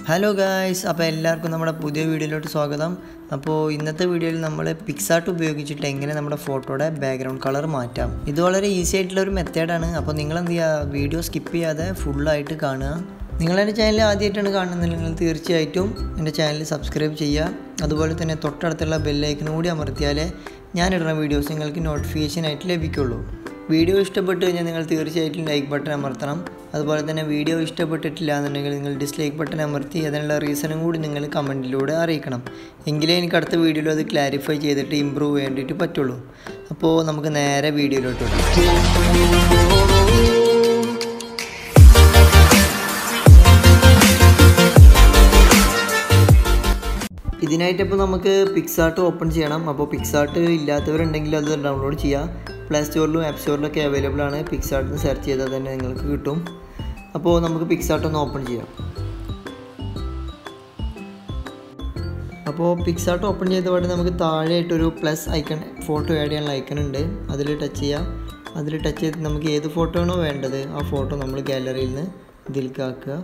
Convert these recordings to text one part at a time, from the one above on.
hello guys അപ്പോൾ എല്ലാവർക്കും നമ്മുടെ പുതിയ വീഡിയോയിലോട്ട് സ്വാഗതം അപ്പോൾ ഇന്നത്തെ വീഡിയോയിൽ നമ്മൾ പിക്സാർട്ട് ഉപയോഗിച്ചിട്ട് എങ്ങനെ നമ്മുടെ ഫോട്ടോയുടെ ബാക്ക്ഗ്രൗണ്ട് കളർ മാറ്റാം ഇത് വളരെ ഈസി ആയിട്ടുള്ള ഒരു മെത്തേഡാണ് അപ്പോൾ നിങ്ങൾ എന്ത് ചെയ്യുക വീഡിയോ സ്കിപ്പ് ചെയ്യാതെ ഫുള്ളായിട്ട് കാണുക നിങ്ങൾ എൻ്റെ ചാനൽ ആദ്യമായിട്ടാണ് കാണുന്നതെങ്കിൽ തീർച്ചയായിട്ടും എൻ്റെ ചാനൽ സബ്സ്ക്രൈബ് ചെയ്യുക അതുപോലെ തന്നെ തൊട്ടടുത്തുള്ള ബെല്ലൈക്കനും കൂടി അമർത്തിയാലേ ഞാനിടുന്ന വീഡിയോസ് നിങ്ങൾക്ക് നോട്ടിഫിക്കേഷൻ ആയിട്ട് ലഭിക്കുള്ളൂ വീഡിയോ ഇഷ്ടപ്പെട്ട് കഴിഞ്ഞാൽ നിങ്ങൾ തീർച്ചയായിട്ടും ലൈക്ക് ബട്ടൺ അമർത്തണം അതുപോലെ തന്നെ വീഡിയോ ഇഷ്ടപ്പെട്ടിട്ടില്ല എന്നുണ്ടെങ്കിൽ നിങ്ങൾ ഡിസ്ലൈക്ക് ബട്ടൺ അമർത്തി അതിനുള്ള റീസണും കൂടി നിങ്ങൾ കമൻറ്റിലൂടെ അറിയിക്കണം എങ്കിലേ എനിക്ക് അടുത്ത വീഡിയോയിൽ അത് ക്ലാരിഫൈ ചെയ്തിട്ട് ഇമ്പ്രൂവ് വേണ്ടിയിട്ട് പറ്റുള്ളൂ അപ്പോൾ നമുക്ക് നേരെ വീഡിയോയിലോട്ട് വിടാം ഇതിനായിട്ട് ഇപ്പോൾ നമുക്ക് പിക്സാർട്ട് ഓപ്പൺ ചെയ്യണം അപ്പോൾ പിക്സാർട്ട് ഇല്ലാത്തവരുണ്ടെങ്കിൽ അത് ഡൗൺലോഡ് ചെയ്യുക പ്ലേ സ്റ്റോറിലും ആപ്പ് സ്റ്റോറിലൊക്കെ അവൈലബിൾ ആണ് പിക്സാർട്ട് സെർച്ച് ചെയ്താൽ തന്നെ നിങ്ങൾക്ക് കിട്ടും അപ്പോൾ നമുക്ക് പിക്സാർട്ട് ഒന്ന് ഓപ്പൺ ചെയ്യാം അപ്പോൾ പിക്സാർട്ട് ഓപ്പൺ ചെയ്ത പാടെ നമുക്ക് താഴെയായിട്ടൊരു പ്ലസ് ഐക്കൺ ഫോട്ടോ ആഡ് ചെയ്യാനുള്ള ഐക്കൺ ഉണ്ട് അതിൽ ടച്ച് ചെയ്യുക അതിൽ ടച്ച് ചെയ്ത് നമുക്ക് ഏത് ഫോട്ടോ ആണോ വേണ്ടത് ആ ഫോട്ടോ നമ്മൾ ഗാലറിയിൽ നിന്ന് ഇതിലേക്ക് ആക്കുക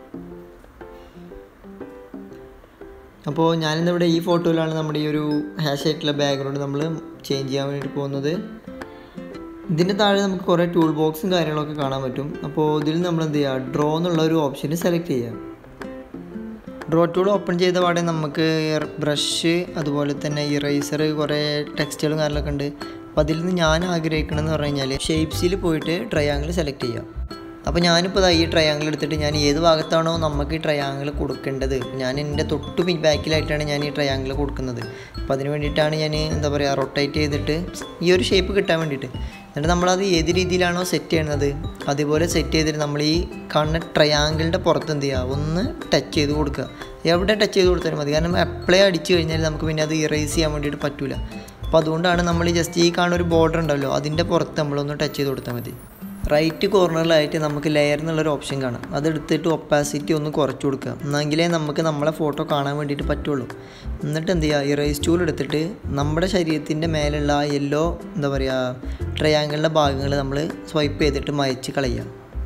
അപ്പോൾ ഞാനിന്നിവിടെ ഈ ഫോട്ടോയിലാണ് നമ്മുടെ ഈ ഒരു ഹാഷ് ആയിട്ടുള്ള ബാക്ക്ഗ്രൗണ്ട് നമ്മൾ ചേഞ്ച് ചെയ്യാൻ വേണ്ടിയിട്ട് പോകുന്നത് ഇതിൻ്റെ താഴെ നമുക്ക് കുറേ ടൂൾ ബോക്സും കാര്യങ്ങളൊക്കെ കാണാൻ പറ്റും അപ്പോൾ ഇതിൽ നമ്മൾ എന്ത് ചെയ്യുക ഡ്രോ എന്നുള്ള ഒരു ഓപ്ഷൻ സെലക്ട് ചെയ്യുക ഡ്രോ ടൂൾ ഓപ്പൺ ചെയ്ത പാടെ നമുക്ക് ബ്രഷ് അതുപോലെ തന്നെ ഇറേസർ കുറേ ടെക്സ്റ്റുകളും കാര്യങ്ങളൊക്കെ ഉണ്ട് അപ്പോൾ അതിൽ നിന്ന് ഞാൻ ആഗ്രഹിക്കണമെന്ന് പറഞ്ഞു കഴിഞ്ഞാൽ ഷേപ്സിൽ പോയിട്ട് ട്രയാങ്കിൾ സെലക്ട് ചെയ്യുക അപ്പോൾ ഞാനിപ്പോൾ ഈ ട്രയാങ്കിൾ എടുത്തിട്ട് ഞാൻ ഏത് ഭാഗത്താണോ നമുക്ക് ഈ ട്രയാങ്കിൾ കൊടുക്കേണ്ടത് ഞാൻ എൻ്റെ തൊട്ട് ബാക്കിലായിട്ടാണ് ഞാൻ ഈ ട്രയാങ്കിൾ കൊടുക്കുന്നത് അപ്പോൾ അതിന് വേണ്ടിയിട്ടാണ് ഞാൻ എന്താ പറയുക റൊട്ടേറ്റ് ചെയ്തിട്ട് ഈ ഒരു ഷേപ്പ് കിട്ടാൻ വേണ്ടിയിട്ട് എന്നിട്ട് നമ്മളത് ഏത് രീതിയിലാണോ സെറ്റ് ചെയ്യുന്നത് അതുപോലെ സെറ്റ് ചെയ്തിട്ട് നമ്മൾ ഈ കാണുന്ന ട്രയാങ്കിളിൻ്റെ പുറത്ത് എന്ത് ചെയ്യുക ഒന്ന് ടച്ച് ചെയ്ത് കൊടുക്കുക എവിടെ ടച്ച് ചെയ്ത് കൊടുത്താലും മതി കാരണം അപ്ലൈ അടിച്ചു കഴിഞ്ഞാൽ നമുക്ക് പിന്നെ അത് ഇറേസ് ചെയ്യാൻ വേണ്ടിയിട്ട് പറ്റില്ല അപ്പോൾ അതുകൊണ്ടാണ് നമ്മൾ ജസ്റ്റ് ഈ കാണുന്ന ഒരു ബോർഡർ ഉണ്ടല്ലോ അതിൻ്റെ പുറത്ത് നമ്മളൊന്ന് ടച്ച് ചെയ്ത് കൊടുത്താൽ മതി റൈറ്റ് കോർണറിലായിട്ട് നമുക്ക് ലെയർ എന്നുള്ളൊരു ഓപ്ഷൻ കാണാം അതെടുത്തിട്ട് ഒപ്പാസിറ്റി ഒന്ന് കുറച്ച് കൊടുക്കുക എന്നെങ്കിലേ നമുക്ക് നമ്മളെ ഫോട്ടോ കാണാൻ വേണ്ടിയിട്ട് പറ്റുള്ളൂ എന്നിട്ട് എന്ത് ചെയ്യുക ഇറേസ് ടൂൾ എടുത്തിട്ട് നമ്മുടെ ശരീരത്തിൻ്റെ മേലുള്ള ആ യെല്ലോ എന്താ പറയുക ട്രയാങ്കിളിൻ്റെ ഭാഗങ്ങൾ നമ്മൾ സ്വൈപ്പ് ചെയ്തിട്ട് മയച്ച് കളയുക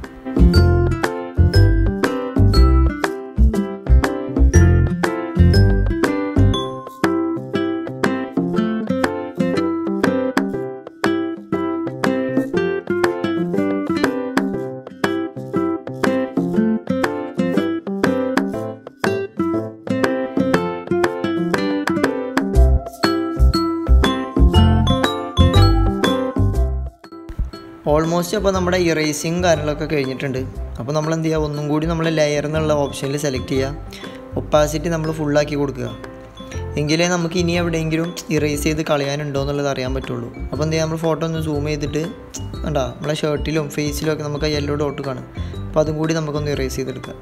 ഓൾമോസ്റ്റ് അപ്പോൾ നമ്മുടെ ഇറേസിങ് കാര്യങ്ങളൊക്കെ കഴിഞ്ഞിട്ടുണ്ട് അപ്പോൾ നമ്മൾ എന്ത് ചെയ്യുക ഒന്നും കൂടി നമ്മൾ ലെയർ എന്നുള്ള ഓപ്ഷനിൽ സെലക്ട് ചെയ്യുക ഒപ്പാസിറ്റി നമ്മൾ ഫുള്ളാക്കി കൊടുക്കുക എങ്കിലേ നമുക്ക് ഇനി എവിടെയെങ്കിലും ഇറേസ് ചെയ്ത് കളയാനുണ്ടോ എന്നുള്ളത് അറിയാൻ പറ്റുള്ളൂ അപ്പോൾ എന്ത് ചെയ്യുക നമ്മൾ ഫോട്ടോ ഒന്ന് സൂം ചെയ്തിട്ട് വേണ്ട നമ്മളെ ഷർട്ടിലും ഫേസിലും ഒക്കെ നമുക്ക് യെല്ലോ ഡോട്ട് കാണും അപ്പോൾ അതും കൂടി നമുക്കൊന്ന് ഇറേസ് ചെയ്തെടുക്കാം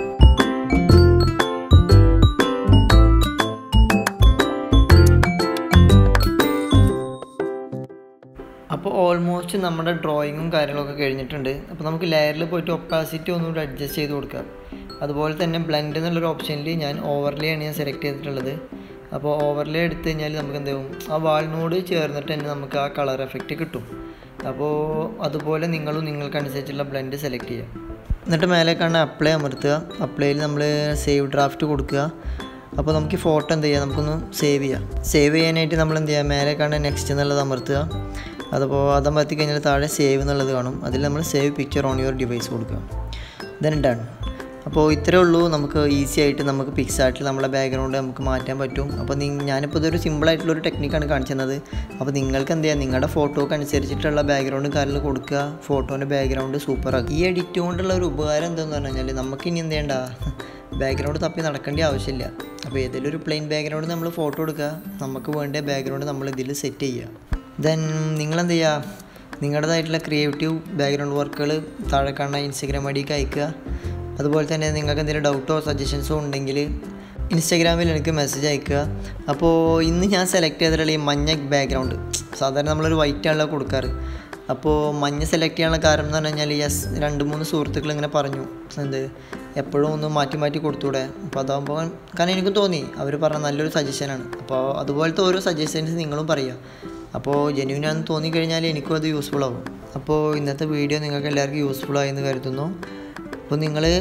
അപ്പോൾ ഓൾമോസ്റ്റ് നമ്മുടെ ഡ്രോയിങ്ങും കാര്യങ്ങളൊക്കെ കഴിഞ്ഞിട്ടുണ്ട് അപ്പോൾ നമുക്ക് ലെയറിൽ പോയിട്ട് ഒപ്പാസിറ്റി ഒന്നുകൂടി അഡ്ജസ്റ്റ് ചെയ്ത് കൊടുക്കാം അതുപോലെ തന്നെ ബ്ലെൻഡ് എന്നുള്ളൊരു ഓപ്ഷനിൽ ഞാൻ ഓവർലേ ആണ് ഞാൻ സെലക്ട് ചെയ്തിട്ടുള്ളത് അപ്പോൾ ഓവർലേ എടുത്തു കഴിഞ്ഞാൽ നമുക്ക് എന്താവും ആ വാളിനോട് ചേർന്നിട്ട് തന്നെ നമുക്ക് ആ കളർ എഫക്റ്റ് കിട്ടും അപ്പോൾ അതുപോലെ നിങ്ങളും നിങ്ങൾക്കനുസരിച്ചുള്ള ബ്ലെൻഡ് സെലക്ട് ചെയ്യുക എന്നിട്ട് മേലെ കാണുന്ന അപ്ലൈ അമർത്തുക അപ്ലൈയിൽ നമ്മൾ സേവ് ഡ്രാഫ്റ്റ് കൊടുക്കുക അപ്പോൾ നമുക്ക് ഫോട്ടോ എന്ത് ചെയ്യുക നമുക്കൊന്ന് സേവ് ചെയ്യാം സേവ് ചെയ്യാനായിട്ട് നമ്മൾ എന്ത് ചെയ്യുക മേലെ കാണുന്ന നെക്സ്റ്റ് എന്നുള്ളത് അമർത്തുക അതപ്പോൾ അതമർത്തി കഴിഞ്ഞാൽ താഴെ സേവ് എന്നുള്ളത് കാണും അതിൽ നമ്മൾ save picture on your device കൊടുക്കുക ദെൻ ഡൺ അപ്പോൾ ഇത്രേ ഉള്ളൂ നമുക്ക് ഈസി ആയിട്ട് നമുക്ക് പിക്സാർട്ടിൽ നമ്മളെ ബാക്ക്ഗ്രൗണ്ട് നമുക്ക് മാറ്റാൻ പറ്റും അപ്പോൾ നി ഞാനിപ്പോൾ ഇതൊരു സിമ്പിളായിട്ടുള്ളൊരു ടെക്നിക്കാണ് കാണിച്ചത് അപ്പോൾ നിങ്ങൾക്ക് എന്ത് ചെയ്യുക നിങ്ങളുടെ ഫോട്ടോക്ക് അനുസരിച്ചിട്ടുള്ള ബാക്ക്ഗ്രൗണ്ട് കാര്യങ്ങൾ കൊടുക്കുക ഫോട്ടോൻ്റെ ബാക്ക്ഗ്രൗണ്ട് സൂപ്പറാക്കുക ഈ എഡിറ്റ് കൊണ്ടുള്ള ഒരു ഉപകാരം എന്താണെന്ന് പറഞ്ഞു കഴിഞ്ഞാൽ നമുക്ക് ഇനി എന്ത് ചെയ്യണ്ട ബാക്ക്ഗ്രൗണ്ട് തപ്പി നടക്കേണ്ട ആവശ്യമില്ല അപ്പോൾ ഏതെങ്കിലും ഒരു പ്ലെയിൻ ബാക്ക്ഗ്രൗണ്ട് നമ്മൾ ഫോട്ടോ എടുക്കുക നമുക്ക് വേണ്ട ബാക്ക്ഗ്രൗണ്ട് നമ്മൾ ഇതിൽ സെറ്റ് ചെയ്യുക ദെൻ നിങ്ങളെന്ത് ചെയ്യുക നിങ്ങളുടേതായിട്ടുള്ള ക്രിയേറ്റീവ് ബാക്ക്ഗ്രൗണ്ട് വർക്കുകൾ താഴെ കാണുന്ന ഇൻസ്റ്റഗ്രാം വഴിക്ക് അയക്കുക അതുപോലെ തന്നെ നിങ്ങൾക്ക് എന്തെങ്കിലും ഡൗട്ടോ സജഷൻസോ ഉണ്ടെങ്കിൽ ഇൻസ്റ്റാഗ്രാമിൽ എനിക്ക് മെസ്സേജ് അയക്കുക അപ്പോൾ ഇന്ന് ഞാൻ സെലക്ട് ചെയ്തിട്ടുള്ള ഈ മഞ്ഞ ബാക്ക്ഗ്രൗണ്ട് സാധാരണ നമ്മളൊരു വൈറ്റ് ആണല്ലോ കൊടുക്കാറ് അപ്പോൾ മഞ്ഞ സെലക്ട് ചെയ്യാനുള്ള കാരണം എന്ന് പറഞ്ഞു കഴിഞ്ഞാൽ യെസ് രണ്ട് മൂന്ന് സുഹൃത്തുക്കൾ ഇങ്ങനെ പറഞ്ഞു എന്ത് എപ്പോഴും ഒന്ന് മാറ്റി മാറ്റി കൊടുത്തൂടെ അപ്പോൾ അതാകുമ്പോൾ കാരണം എനിക്കും തോന്നി അവർ പറഞ്ഞ നല്ലൊരു സജഷനാണ് അപ്പോൾ അതുപോലത്തെ ഓരോ സജഷൻസ് നിങ്ങളും പറയുക അപ്പോൾ ജെന്യൂനാന്ന് തോന്നിക്കഴിഞ്ഞാൽ എനിക്കും അത് യൂസ്ഫുൾ ആവും അപ്പോൾ ഇന്നത്തെ വീഡിയോ നിങ്ങൾക്ക് എല്ലാവർക്കും യൂസ്ഫുൾ ആയെന്ന് കരുതുന്നു അപ്പോൾ നിങ്ങൾ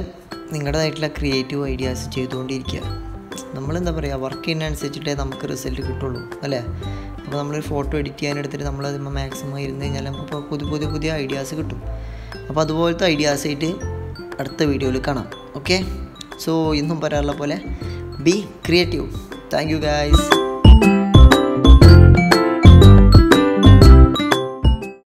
നിങ്ങളുടേതായിട്ടുള്ള ക്രിയേറ്റീവ് ഐഡിയാസ് ചെയ്തുകൊണ്ടിരിക്കുക നമ്മളെന്താ പറയുക വർക്ക് ചെയ്യുന്നതനുസരിച്ചിട്ടേ നമുക്ക് റിസൾട്ട് കിട്ടുള്ളൂ അല്ലേ അപ്പോൾ നമ്മളൊരു ഫോട്ടോ എഡിറ്റ് ചെയ്യാൻ എടുത്തിട്ട് നമ്മൾ അതിന്മേൽ മാക്സിമം ഇരുന്ന് കഴിഞ്ഞാൽ നമുക്ക് പുതിയ പുതിയ പുതിയ ഐഡിയാസ് കിട്ടും അപ്പോൾ അതുപോലത്തെ ഐഡിയാസ് ആയിട്ട് അടുത്ത വീഡിയോയിൽ കാണാം ഓക്കെ സോ ഇന്നും പറയാറുള്ള പോലെ be creative thank you guys